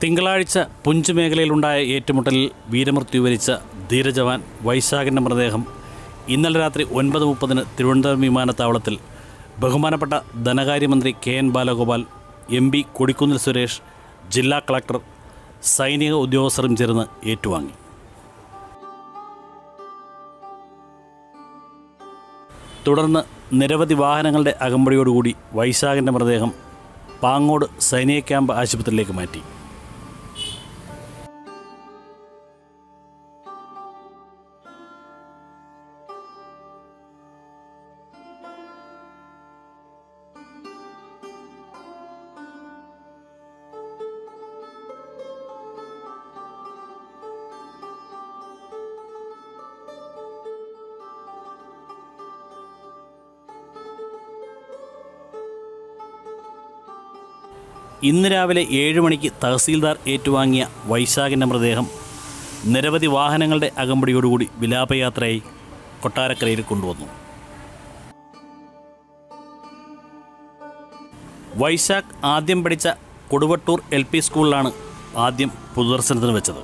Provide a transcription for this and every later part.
തിങ്കളാഴ്ച പുഞ്ച് മേഖലയിലുണ്ടായ ഏറ്റുമുട്ടലിൽ വീരമൃത്യു വരിച്ച ധീരജവാൻ വൈശാഖിൻ്റെ മൃതദേഹം ഇന്നലെ രാത്രി ഒൻപത് മുപ്പതിന് തിരുവനന്തപുരം വിമാനത്താവളത്തിൽ ബഹുമാനപ്പെട്ട ധനകാര്യമന്ത്രി K N Balagopal M P Kodikunnil Suresh ജില്ലാ കളക്ടർ സൈനിക ഉദ്യോഗസ്ഥരും ചേർന്ന് ഏറ്റുവാങ്ങി തുടർന്ന് നിരവധി വാഹനങ്ങളുടെ അകമ്പടിയോടുകൂടി വൈശാഖിൻ്റെ മൃതദേഹം പാങ്ങോട് സൈനിക ക്യാമ്പ് ആശുപത്രിയിലേക്ക് മാറ്റി ഇന്ന് രാവിലെ ഏഴ് മണിക്ക് തഹസീൽദാർ ഏറ്റുവാങ്ങിയ വൈശാഖിൻ്റെ മൃതദേഹം നിരവധി വാഹനങ്ങളുടെ അകമ്പടിയോടുകൂടി വിലാപയാത്രയായി കൊട്ടാരക്കരയിൽ കൊണ്ടുവന്നു വൈശാഖ് ആദ്യം പഠിച്ച കൊടുവട്ടൂർ എൽ പി സ്കൂളിലാണ് ആദ്യം പൊതുദർശനത്തിന് വെച്ചത്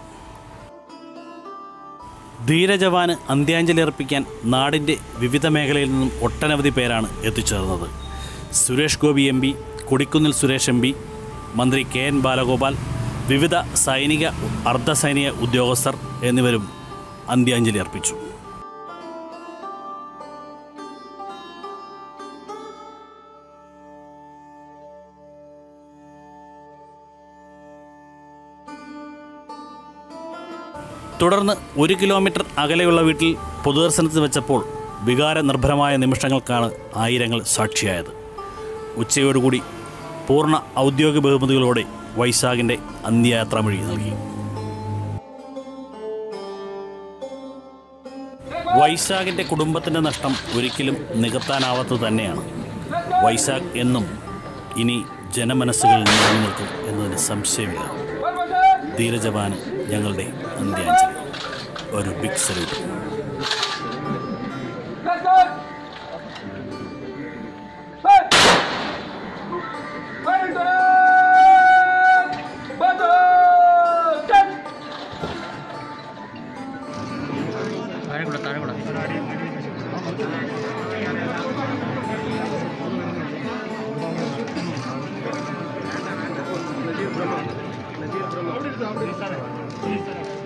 ധീരജവാന് അന്ത്യാഞ്ജലി അർപ്പിക്കാൻ നാടിൻ്റെ വിവിധ മേഖലയിൽ നിന്നും ഒട്ടനവധി പേരാണ് എത്തിച്ചേർന്നത് Suresh Gopi M P Kodikunnil Suresh M P മന്ത്രി കെ എൻ ബാലഗോപാൽ വിവിധ സൈനിക അർദ്ധസൈനിക ഉദ്യോഗസ്ഥർ എന്നിവരും അന്ത്യാഞ്ജലി അർപ്പിച്ചു തുടർന്ന് ഒരു കിലോമീറ്റർ അകലെയുള്ള വീട്ടിൽ പൊതുദർശനത്തിന് വെച്ചപ്പോൾ വികാരനിർഭരമായ നിമിഷങ്ങൾക്കാണ് ആയിരങ്ങൾ സാക്ഷിയായത് ഉച്ചയോടുകൂടി പൂർണ്ണ ഔദ്യോഗിക ബഹുമതികളോടെ വൈശാഖിൻ്റെ അന്ത്യയാത്രാമൊഴി നൽകി വൈശാഖിൻ്റെ കുടുംബത്തിൻ്റെ നഷ്ടം ഒരിക്കലും നികത്താനാവാത്തത് തന്നെയാണ് വൈശാഖ് എന്നും ഇനി ജനമനസ്സുകളിൽ നിറഞ്ഞു നിൽക്കും എന്നതിന് സംശയമില്ല ധീരജവാന് ഞങ്ങളുടെ അന്ത്യാഞ്ജലി ഒരു ബിഗ് സല്യൂട്ട് താഴെ കൂടെ താഴെ കൂടെ നജീർ ബ്രഹ്മ